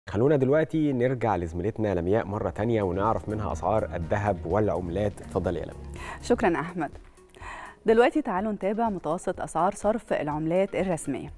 خلونا دلوقتي نرجع لزميلتنا لمياء مرة تانية ونعرف منها أسعار الذهب والعملات اتفضل يا لمياء شكرا أحمد دلوقتي تعالوا نتابع متوسط أسعار صرف العملات الرسمية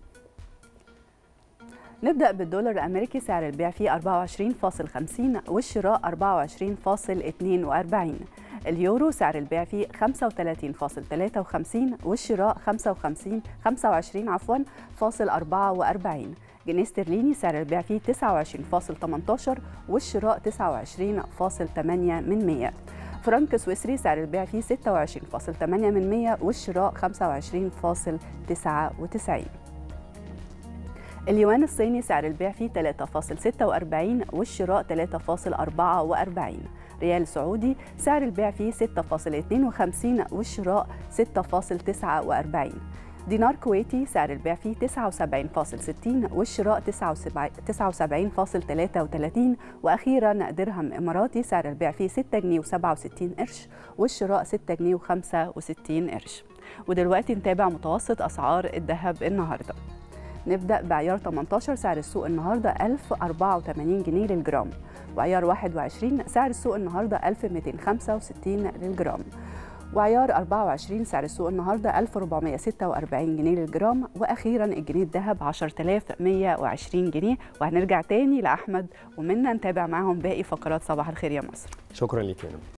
نبدأ بالدولار الأمريكي سعر البيع فيه 24.50 والشراء 24.42 اليورو سعر البيع فيه 35.53 والشراء 55 25 عفوا فاصل 44 جنيه استرليني سعر البيع فيه 29.18 والشراء 29.8 من 100 فرنك سويسري سعر البيع فيه 26.8 من 100 والشراء 25.99 اليوان الصيني سعر البيع فيه 3.46 والشراء 3.44 ريال سعودي سعر البيع فيه 6.52 والشراء 6.49 دينار كويتي سعر البيع فيه 79.60 والشراء 79.33 واخيرا درهم اماراتي سعر البيع فيه 6 جنيه و67 قرش والشراء 6 جنيه و65 قرش ودلوقتي نتابع متوسط اسعار الذهب النهارده نبدأ بعيار 18 سعر السوق النهارده 1084 جنيه للجرام وعيار 21 سعر السوق النهارده 1265 للجرام وعيار 24 سعر السوق النهارده 1446 جنيه للجرام واخيرا الجنيه الذهب 10120 جنيه وهنرجع تاني لاحمد ومنا نتابع معاهم باقي فقرات صباح الخير يا مصر شكرا ليك يا لمياء